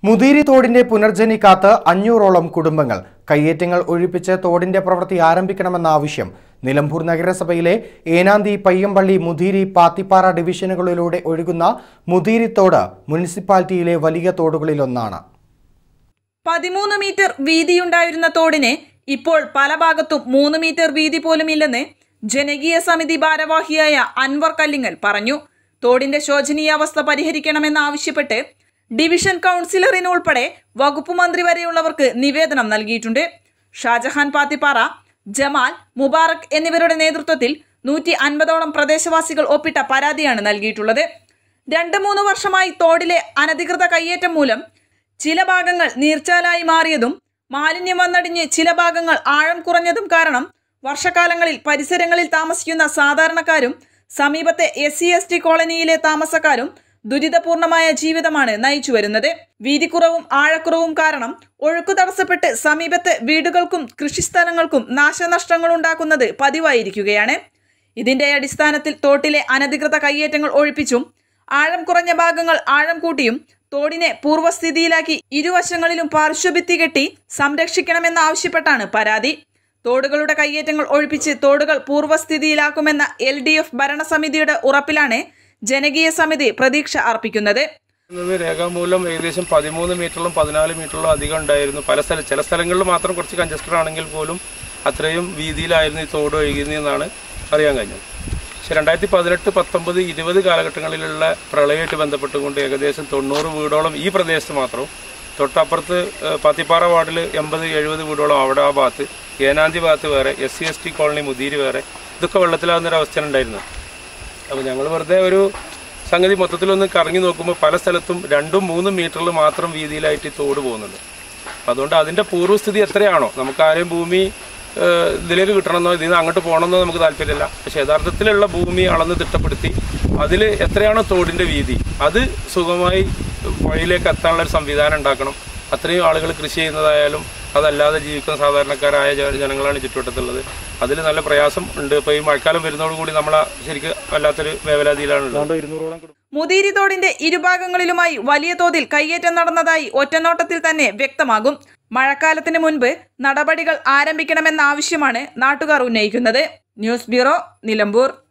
മുതിരി തോടിന്റെ പുനർജനി കാത്ത് അഞ്ഞൂറോളം കുടുംബങ്ങൾ കയ്യേറ്റങ്ങൾ ഒഴിപ്പിച്ച് തോടിന്റെ പ്രവൃത്തി ആരംഭിക്കണമെന്ന ആവശ്യം നിലമ്പൂർ നഗരസഭയിലെ ഏനാന്തി പയ്യമ്പള്ളി മുതിരി പാത്തിപ്പാറ ഡിവിഷനുകളിലൂടെ ഒഴുകുന്ന മുതിരി തോട് മുനിസിപ്പാലിറ്റിയിലെ വലിയ തോടുകളിലൊന്നാണ് പതിമൂന്ന് മീറ്റർ വീതിയുണ്ടായിരുന്ന തോടിന് ഇപ്പോൾ പല ഭാഗത്തും മൂന്ന് മീറ്റർ വീതി പോലുമില്ലെന്ന് ജനകീയ സമിതി ഭാരവാഹിയായ അൻവർ കല്ലിങ്ങൽ പറഞ്ഞു തോടിന്റെ ശോചനീയാവസ്ഥ പരിഹരിക്കണമെന്നാവശ്യപ്പെട്ട് ഡിവിഷൻ കൗൺസിലറിനുൾപ്പെടെ വകുപ്പ് മന്ത്രി വരെയുള്ളവർക്ക് നിവേദനം നൽകിയിട്ടുണ്ട് ഷാജഹാൻ പാത്തിപ്പാറ ജമാൽ മുബാറക് എന്നിവരുടെ നേതൃത്വത്തിൽ നൂറ്റി അൻപതോളം പ്രദേശവാസികൾ ഒപ്പിട്ട പരാതിയാണ് നൽകിയിട്ടുള്ളത് രണ്ട് മൂന്ന് വർഷമായി തോടിലെ അനധികൃത കയ്യേറ്റം മൂലം ചില ഭാഗങ്ങൾ നീർച്ചാലായി മാറിയതും മാലിന്യം വന്നടിഞ്ഞ് ചില ഭാഗങ്ങൾ ആഴം കുറഞ്ഞതും കാരണം വർഷകാലങ്ങളിൽ പരിസരങ്ങളിൽ താമസിക്കുന്ന സാധാരണക്കാരും സമീപത്തെ എസ് സി എസ് ടി കോളനിയിലെ താമസക്കാരും ദുരിതപൂർണമായ ജീവിതമാണ് നയിച്ചു വരുന്നത് വീതിക്കുറവും ആഴക്കുറവും കാരണം ഒഴുക്കു തടസ്സപ്പെട്ട് സമീപത്തെ വീടുകൾക്കും കൃഷിസ്ഥലങ്ങൾക്കും നാശനഷ്ടങ്ങൾ ഉണ്ടാക്കുന്നത് പതിവായിരിക്കുകയാണ് ഇതിന്റെ അടിസ്ഥാനത്തിൽ തോട്ടിലെ അനധികൃത കയ്യേറ്റങ്ങൾ ഒഴിപ്പിച്ചും ആഴം കുറഞ്ഞ ഭാഗങ്ങൾ ആഴം കൂട്ടിയും തോടിനെ പൂർവ്വസ്ഥിതിയിലാക്കി ഇരുവശങ്ങളിലും പാർശ്വഭിത്തി കെട്ടി സംരക്ഷിക്കണമെന്നാവശ്യപ്പെട്ടാണ് പരാതി തോടുകളുടെ കയ്യേറ്റങ്ങൾ ഒഴിപ്പിച്ച് തോടുകൾ പൂർവ്വസ്ഥിതിയിലാക്കുമെന്ന എൽ ഡി എഫ് ഭരണസമിതിയുടെ ഉറപ്പിലാണ് ജനകീയ സമിതി പ്രതീക്ഷ അർപ്പിക്കുന്നത് എന്നത് രേഖാമൂലം ഏകദേശം പതിമൂന്ന് മീറ്ററിലും പതിനാല് മീറ്ററിലും അധികം ഉണ്ടായിരുന്നു പല സ്ഥല ചില സ്ഥലങ്ങളിൽ മാത്രം കുറച്ച് കൺജസ്റ്റഡ് ആണെങ്കിൽ പോലും അത്രയും വീതിയിലായിരുന്നു ഈ തോട് ഒഴുകുന്നതെന്നാണ് അറിയാൻ കഴിഞ്ഞത് പക്ഷെ രണ്ടായിരത്തി പതിനെട്ട് പത്തൊമ്പത് ഇരുപത് കാലഘട്ടങ്ങളിലുള്ള പ്രളയമായിട്ട് ബന്ധപ്പെട്ടുകൊണ്ട് ഏകദേശം തൊണ്ണൂറ് വീടോളം ഈ പ്രദേശത്ത് മാത്രം തൊട്ടപ്പുറത്ത് ഏഹ്, പാത്തിപ്പാറ വാർഡിൽ എൺപത് എഴുപത് വീടോളം അവിടെ ആ ഭാഗത്ത് ഏനാന്തി ഭാഗത്ത് വേറെ S C S T colony മുതിരി വേറെ ഇതൊക്കെ വെള്ളത്തിലാകുന്നൊരവസ്ഥയാണ് ഉണ്ടായിരുന്നത് അപ്പോൾ ഞങ്ങൾ വെറുതെ ഒരു സംഗതി മൊത്തത്തിലൊന്ന് കറങ്ങി നോക്കുമ്പോൾ പല സ്ഥലത്തും രണ്ടും മൂന്നും മീറ്ററിൽ മാത്രം വീതിയിലായിട്ട് ഈ തോട് പോകുന്നുണ്ട് അപ്പം അതുകൊണ്ട് അതിൻ്റെ പൂർവ്വസ്ഥിതി എത്രയാണോ നമുക്ക് ആരെയും ഭൂമി ഏഹ്, ഇതിലേക്ക് കിട്ടണമെന്നോ ഇതിൽ നിന്ന് അങ്ങോട്ട് പോകണമെന്നോ നമുക്ക് താല്പര്യമില്ല പക്ഷെ യഥാർത്ഥത്തിലുള്ള ഭൂമി അളന്ന് തിട്ടപ്പെടുത്തി അതിൽ എത്രയാണോ തോടിൻ്റെ വീതി അത് സുഖമായി പുഴയിലേക്ക് എത്താനുള്ള ഒരു സംവിധാനം ഉണ്ടാക്കണം അത്രയും ആളുകൾ കൃഷി ചെയ്യുന്നതായാലും അതല്ലാതെ ജീവിക്കുന്ന സാധാരണക്കാരായ ജ- ജനങ്ങളാണ് ചുറ്റുവട്ടത്തുള്ളത് അതിൽ നല്ല പ്രയാസം ഉണ്ട് ഇപ്പോൾ ഈ മഴക്കാലം വരുന്നതോടുകൂടി നമ്മൾ ശരിക്കും വല്ലാത്തൊരു വേവലാതിയിലാണുള്ളത് മുതിരി തോടിന്റെ ഇരുഭാഗങ്ങളിലുമായി വലിയ തോതിൽ കയ്യേറ്റം നടന്നതായി ഒറ്റനോട്ടത്തിൽ തന്നെ വ്യക്തമാകും മഴക്കാലത്തിന് മുൻപ് നടപടികൾ ആരംഭിക്കണമെന്ന ആവശ്യമാണ് നാട്ടുകാർ ഉന്നയിക്കുന്നത് ന്യൂസ് ബ്യൂറോ നിലമ്പൂർ